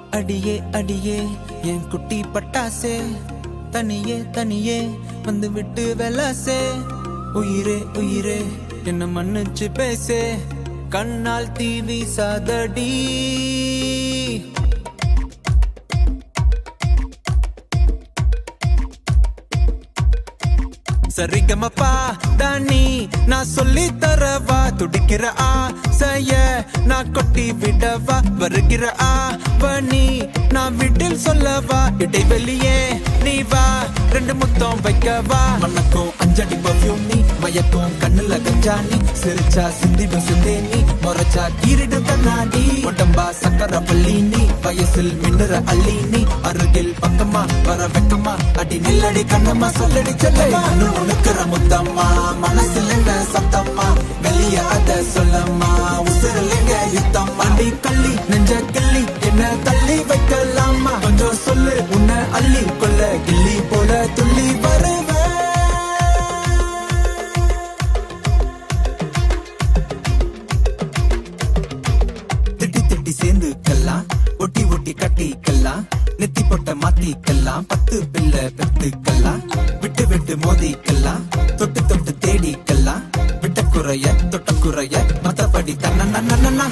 அடியே அடியே என் குட்டி பட்டாசே தனியே தனியே வந்து விட்டு வெலாசே உயிரே உயிரே என்ன மன்னிச்சு பேசே கண்ணால் தீவி சாதடி சரிகமப்பா தானி நான் சொல்லி தரவா துடிக்கிற ஆசைய நான் கொட்டி விடவா வருகிற ஆவணி நான் வீட்டில் சொல்லவா இடைவெளியே நீ வா ரெண்டு முத்தம் வைக்கவா மனக்கும் அஞ்சடி பர்ஃபியூம் நீ மயக்கும் கண்ணுல கஞ்சா நீ சிரிச்சா சிந்தி சிந்தே நீ முறைச்சா கீரிடு கண்ணாடி உடம்பா சக்கர பள்ளி நீ வயசில் மின்னுற அள்ளி நீ அருகில் பக்கமா வர வெக்கமா அடி நில்லடி கண்ணம்மா சொல்லடி செல்லமா உனக்குற முத்தம்மா மனசுல என்ன சத்தம்மா வெளிய அத சொல்லம்மா உசுரில் எங்க யுத்தம் அடி கள்ளி நெஞ்ச கிள்ளி என்ன தள்ளி வைக்கலாமா கொஞ்சம் சொல்லு உன்னை அள்ளி கொள்ள கிள்ளி போல துள்ளி வருவேன் திட்டி திட்டி சேர்ந்துக்கலாம் ஒட்டி ஒட்டி கட்டிக்கலாம் நெத்தி பொட்ட மாத்திக்கலாம் பத்து பிள்ளை பெத்துக்கலாம் விட்டு விட்டு மோதிக்கலாம் தொட்டு தொட்டு தேடிக்கலாம் விட்ட குறைய தொட்ட குறைய மத்தபடி தன்னா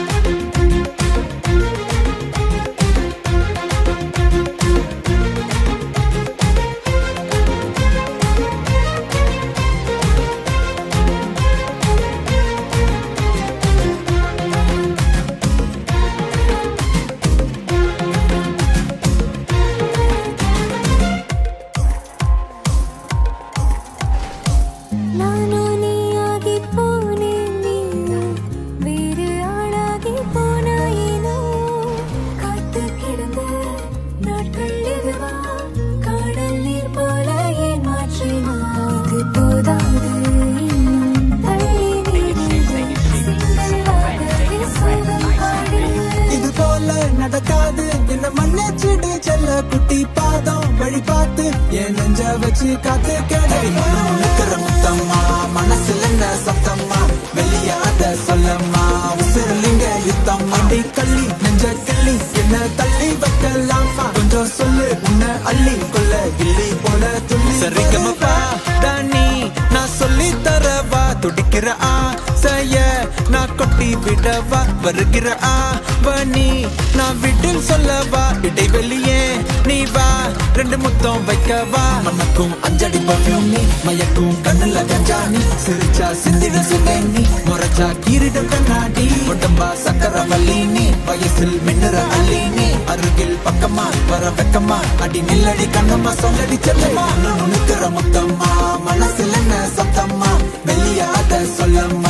நானோ நீயாகி போனேன் நீயும் வேறு ஆளாகி போனாயினோ காத்து கிடந்த நாட்கள் இதுவா காடல் நீர் போல ஏன் மாற்றினா இது போதாது இன்னும் தள்ளி நீ சிந்தலாகவே சோகம் பாடு இது போல நடக்காது என்ன மன்னிச்சிடு செல்ல குட்டி பாதம் வழி பார்த்து என் நெஞ்ச வச்சு காத்து கிடைக்கிற முத்தம்மா மனசுல என்ன சத்தம்மா வெளிய அத சொல்லம்மா உசிரலிங்க யுத்தம் அடி கள்ளி நெஞ்ச கிள்ளி என்ன தள்ளி வைக்கலாமா கொஞ்சம் சொல்லு உன்னை அள்ளி கொள்ள கிள்ளி போல துள்ளி சரிகமப்பா தானி நான் சொல்லி தரவா துடிக்கிற ஆசைய நான் கொட்டி விடவா வருகிற ஆவணி நான் வீட்டில் சொல்லவா இடைவெளியே நீ வா ரெண்டு முத்தம் வைக்கவா மனக்கும் அஞ்சடி பர்ஃபியூம் நீ மயக்கும் கண்ணுல கஞ்சா நீ சிரிச்சா சிந்திட சிந்தை நீ முறைச்சா கீரிட கண்ணாடி உடம்பா சக்கர வள்ளி நீ வயசில் மின்னுற அள்ளி நீ அருகில் பக்கமா வர வெக்கமா அடி நில்லடி கண்ணம்மா சொல்லடி செல்லமா நுணுக்கிற முத்தம்மா மனசுல என்ன சத்தம்மா வெளிய அத சொல்லம்மா